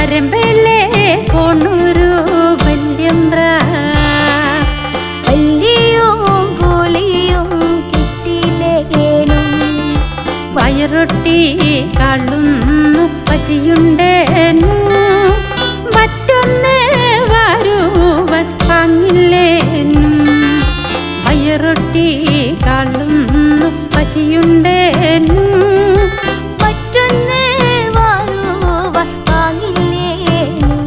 വരമ്പല്ലേ കൊണൂരു വല്യമ്പ്ര വല്ലിയും കൂലിയും കിട്ടിയില്ലേനും വയറൊട്ടി കള്ളുന്നു പശിയുണ്ടേനു മറ്റൊന്ന് വരുവൻ വാങ്ങില്ലേനു വയറൊട്ടി കള്ളുന്നു പശിയുണ്ടേനു മറ്റൊന്ന് വാരുവാൻ വാങ്ങില്ലേനും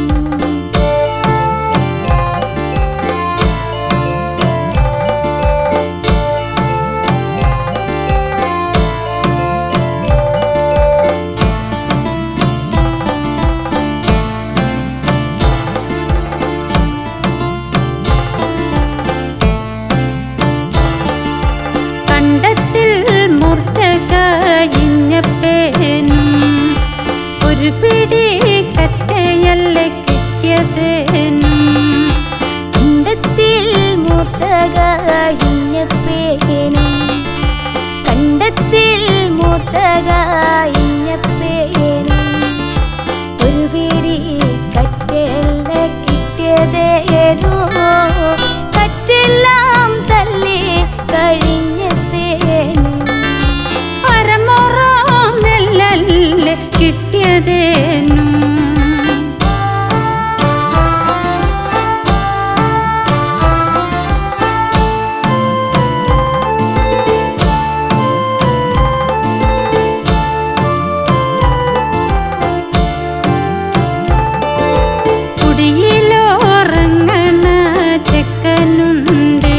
കണ്ടത്തിൽ മൂർച്ച കഴിഞ്ഞപ്പേനും ഒരു പിടി കറ്റയല്ല കിട്ടിയതേനും കണ്ടത്തിൽ മൂർച്ച കഴിഞ്ഞപ്പേനും കണ്ടത്തിൽ മൂർച്ച കഴിഞ്ഞപ്പേനും ഒരു പിടി കറ്റെല്ല കിട്ടിയതേനോ കറ്റെല്ലാം തല്ലി കഴിഞ്ഞപ്പേനും പരമോറമെല്ലല്ലേ കിട്ടിയതേനു കുടിയിലോറങ്ങണ ചെക്കനുണ്ട്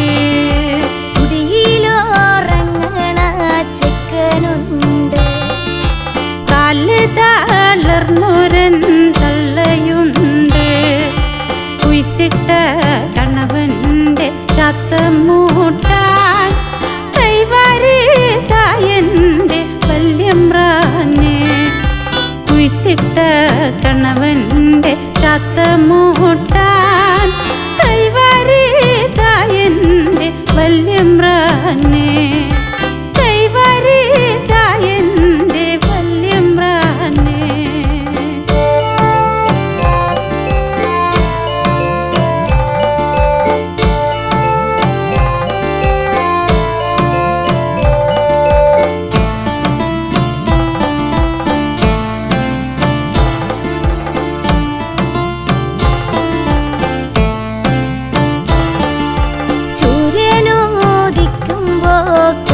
കുടിയിലോറങ്ങണ ചെക്കനുണ്ട് കാല് തളർന്നൊരൻ തള്ളയുണ്ട് കുഴിച്ചിട്ട കണവന്റെ ചത്തമൂട്ടാൻ കൈവാരി തായന്റെ വല്യമ്രാനെ കുഴിച്ചിട്ട കണവന്റെ ചത്തമൂട്ടാൻ കൈവാരി തായന്റെ വല്യമ്രാനെ കൈവാരി തായന്റെ വല്യമ്രാനെ സൂര്യനുദിക്കുമ്പോ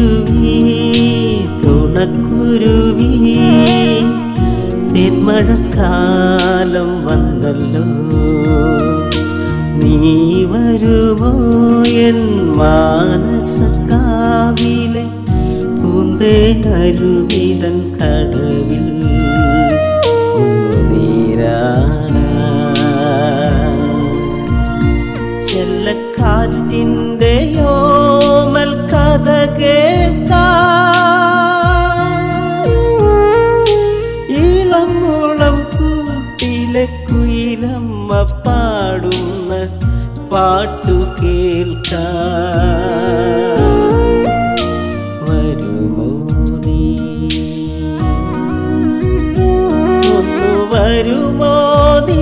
തുണക്കുരുവി തുണക്കുരുവി തെന്മഴക്കാലം വന്നല്ലോ നീ വരുമോ എൻ മാനസക്കാവിലെ പൂന്തേ അരുവിതൻ കടവിൽ ചെല്ലക്കാറ്റിൻ്റെ യോമൽ കഥ കേൾക്കാം ഇളം മുളം കൂട്ടിലെ കുയിലമ്മ പാടുന്ന പാട്ടു കേൾക്കാം വരുമോ നീ ഒന്നു വരുമോ നീ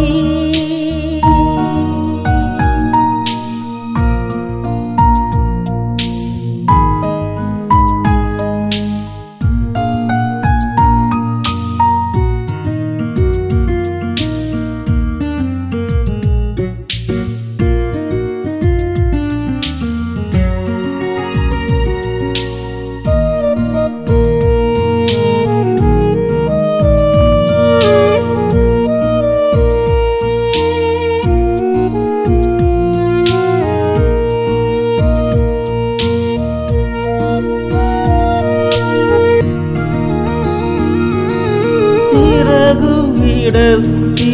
ചിറകുവിടർത്തി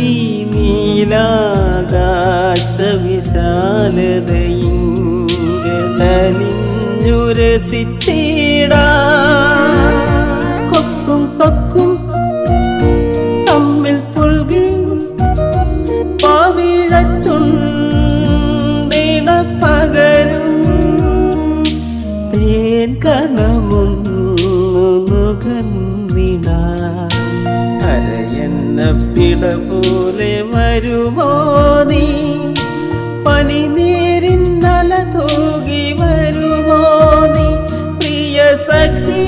നീലാകാശവിശാലതയിങ്ങനഞ്ഞുരസിച്ചിടാ കൊക്കും കൊക്കും തമ്മിൽ പുൽകി പാവിഴച്ചുണ്ടിട പകരും തേൻ കണമൊന്നു നുകന്നിട അരയെന്ന പിട പോലെ വരുമോ നീ പനിനീരിൻ നല തൂകി വരുമോ നീ പ്രിയ സഖി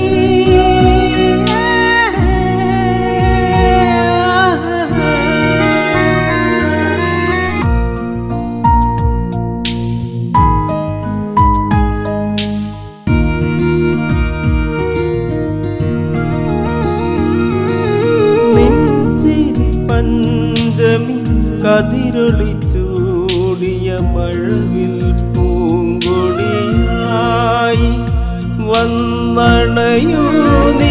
നെഞ്ചിരി പഞ്ചമി കതിരൊളി ചൂടിയ മഴവിൽ പൂങ്കൊടിയായി വന്നണയൂ നീ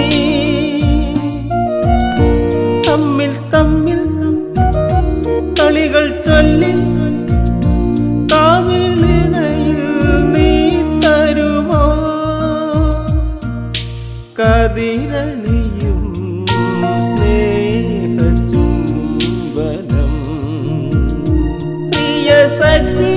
തമ്മിൽ തമ്മിൽ കളികൾ ചൊല്ലി കാവിളിണയിൽ നീ തരുമോ കതിരണിയും സ്നേഹചുംബനം പ്രിയ സഖി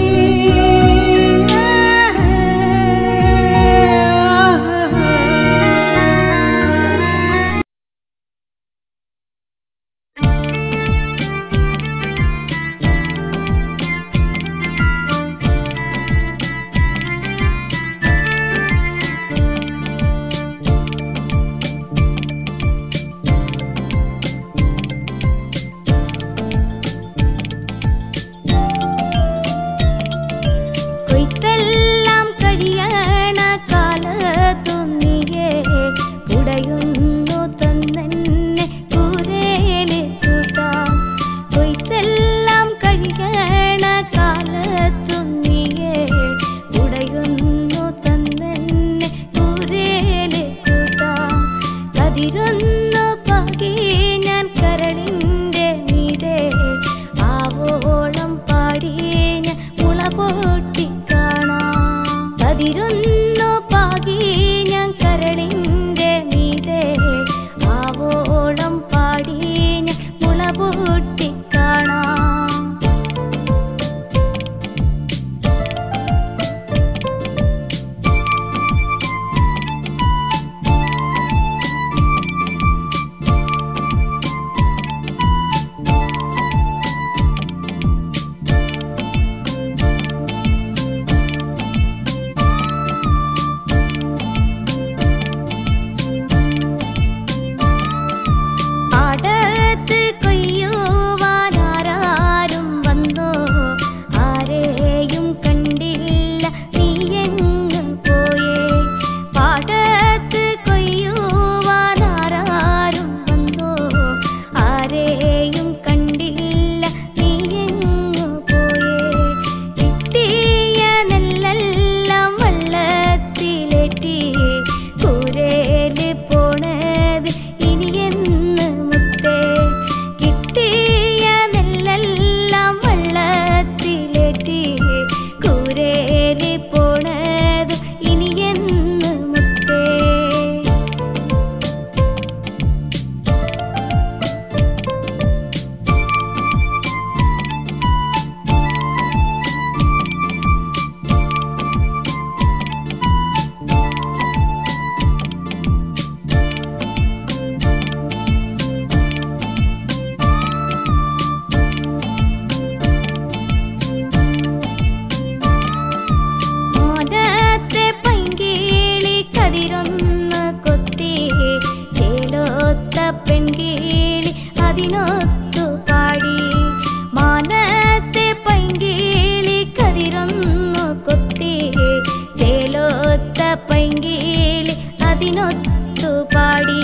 പാട്ടിനൊത്തു പാടി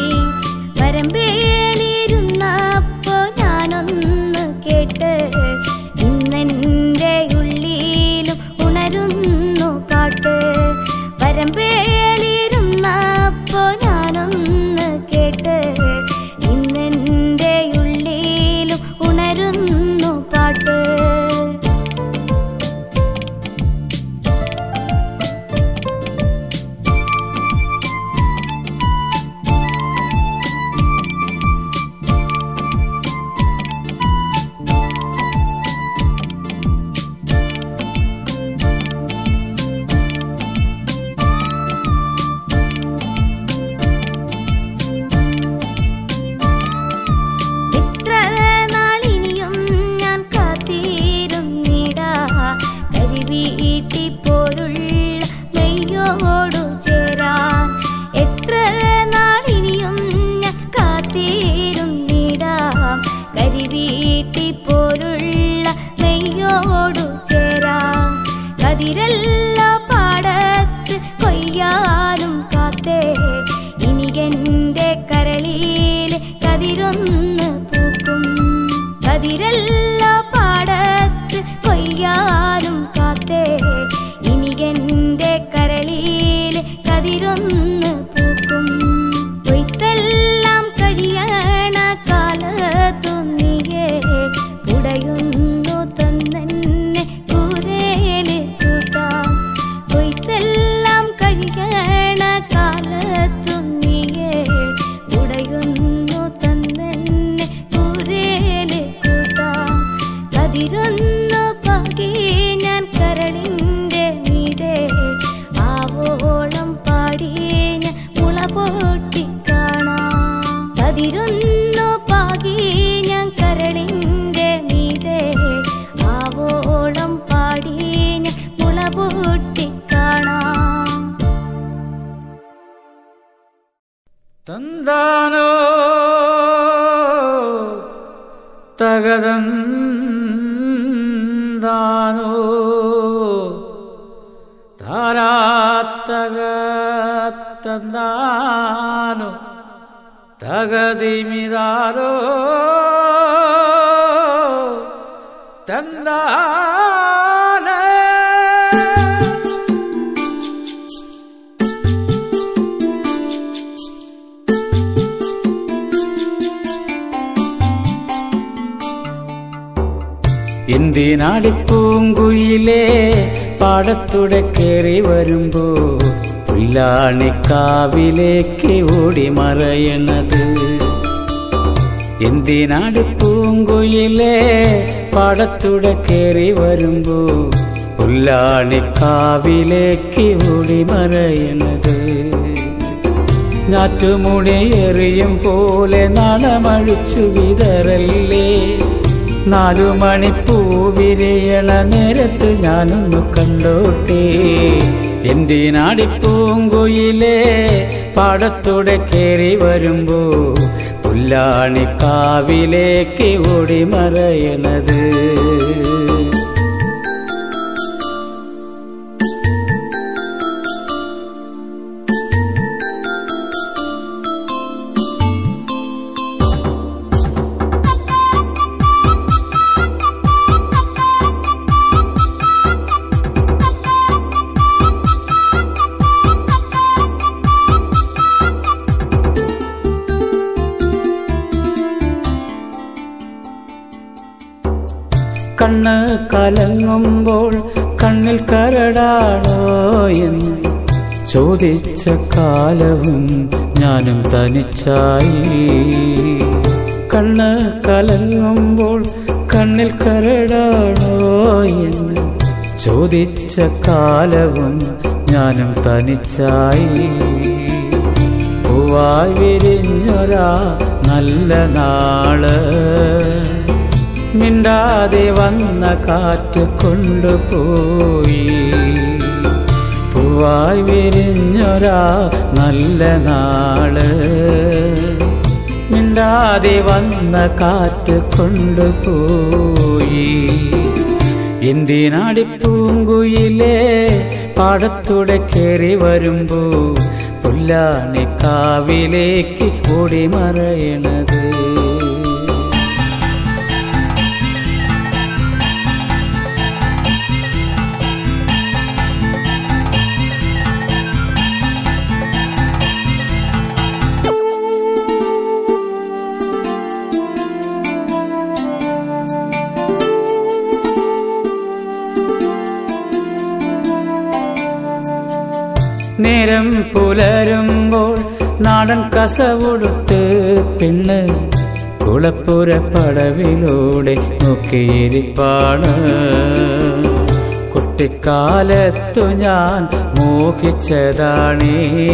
വരമ്പേലിരുന്നപ്പോ ഞാനൊന്ന് കേട്ട് ഇന്നെൻ്റെ ഉള്ളിലും ഉണരുന്നു പാട്ട് വരമ്പേലിരുന്നപ്പോ ഞാനൊന്ന് കേട്ട് ഇന്നെൻ്റെ ഉള്ളിലും ഉണരുന്നു പാട്ട് എത്ര നാളിനിയും ഞാൻ കാത്തിരുന്നിടാ കരിവീട്ടി പോലുള്ള നെയ്യോടു ചേരാൻ എത്ര നാളിനിയും ഞാൻ കാത്തിരുന്നിടാ കരിവീട്ടി പോലുള്ള നെയ്യോടു ചേരാൻ കതിരല്ല പാടത്ത് കൊയ്യാനും കാത്തേ ഇനി എൻ്റെ കരളിൽ കതിരൊന്ന് പൂക്കും കതിരല്ല പാടത്ത് കൊയ്യാനും കാത്തേ ഇനി എൻ്റെ കരളിൽ കതിരൊന്ന് പൂക്കും കൊയ്ത്തെല്ലാം കഴിയണ കാലത്തു നീയേ കുടയുന്നു തന്നെന്നെ കൂരേല് കൂട്ടാം കൊയ്ത്തെല്ലാം കഴിയണ കാലത്തു നീയേ ഉടയുന്നു തന്നെന്നെ കൂരേല് കൂട്ടാം കതിരൊന്നു പകി ഞാൻ കരളിൻ്റെ മീതെ ആവോളം പാടി ഞാൻ മുള പൊട്ടി കാണാം കതിരൊന്നു പാകി ഞാൻ കരളിൻ്റെ മീതെ ആവോളം പാടി ഞാൻ മുള പൊട്ടി കാണാം തന്താനോ തകതന്താനോ താരാത്തകത്തന്താനോ തകതിമിതാരോ തന്താന എന്തിനാടിപ്പൂങ്കുയിലേ പാടത്തൂടെ കയറി വരുമ്പോ പുല്ലാണിക്കാവിലേക്ക് ഓടി മറയണത് എന്തിനാടിപ്പൂങ്കുയിലേ പാടത്തൂടെ കയറി വരുമ്പോ പുല്ലാണിക്കാവിലേക്ക് ഓടി മറയണത് ഞാറ്റുമുടി എറിയും പോലെ നാളമഴിച്ചു വിതറല്ലേ നാലു മണിപ്പൂവിരിയണ നേരത്ത് ഞാനൊന്നു കണ്ടോട്ടെ എന്തിനാടിപ്പൂങ്കുയിലേ പാടത്തൂടെ കയറി വരുമ്പോ പുല്ലാണിക്കാവിലേക്ക് ഓടി മറയണത് കണ്ണ് കലങ്ങുമ്പോൾ കണ്ണിൽ കരടാണോ എന്ന് ചോദിച്ച കാലവും ഞാനും തനിച്ചായി കണ്ണ് കലങ്ങുമ്പോൾ കണ്ണിൽ കരടാണോ എന്ന് ചോദിച്ച കാലവും ഞാനും തനിച്ചായി പൂവായി വിരിഞ്ഞൊരാ നല്ല നാള് മിണ്ടാതെ വന്ന കാറ്റ് കൊണ്ടുപോയി പൂവായി വിരിഞ്ഞൊരാ നല്ല നാള് മിണ്ടാതെ വന്ന കാറ്റ് കൊണ്ടുപോയി എന്തിനാടിപ്പൂങ്കുയിലേ പാടത്തൂടെ കയറി വരുമ്പോ പുല്ല പുല്ലാണിക്കാവിലേക്ക് ഓടിമറയണത് നേരം പുലരുമ്പോൾ നാടൻ കസവുടുത്ത് പെണ്ണ് കുളപ്പുര പടവിലൂടെ നോക്കിയിരിപ്പാണ് കുട്ടിക്കാലത്തു ഞാൻ മോഹിച്ചതാണേ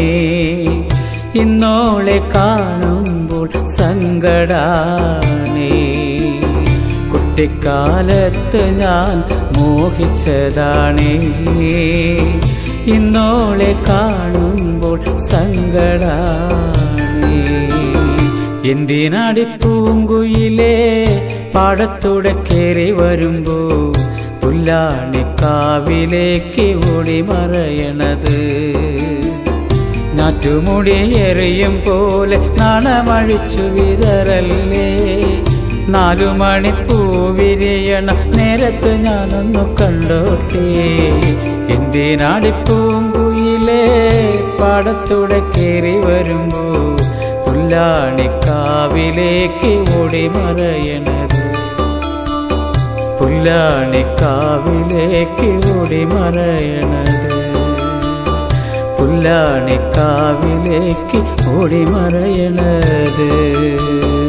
ഇന്നോളെ കാണുമ്പോൾ സങ്കടാണേ കുട്ടിക്കാലത്ത് ഞാൻ മോഹിച്ചതാണേ ഇന്നോളെ കാണുമ്പോൾ സങ്കടാണേ എന്തിനാടി പൂങ്കുയിലേ പാടത്തൂടെ കയറി വരുമ്പോ പുല്ലാണിക്കാവിലേക്ക് ഓടി മറയണത് നാറ്റുമുടി എറിയും പോലെ നാണമഴിച്ചു വിതറല്ലേ നാലു മണി പൂവിരിയണ നേരത്ത് ഞാനൊന്നു കണ്ടോട്ടെ എന്തിനാടി പൂങ്കുയിലേ പാടത്തൂടെ കയറി വരുമ്പോ പുല്ലാണിക്കാവിലേക്ക് ഓടി മറയണത് പുല്ലാണിക്കാവിലേക്ക് ഓടി മറയണത് പുല്ലാണിക്കാവിലേക്ക് ഓടി മറയണത്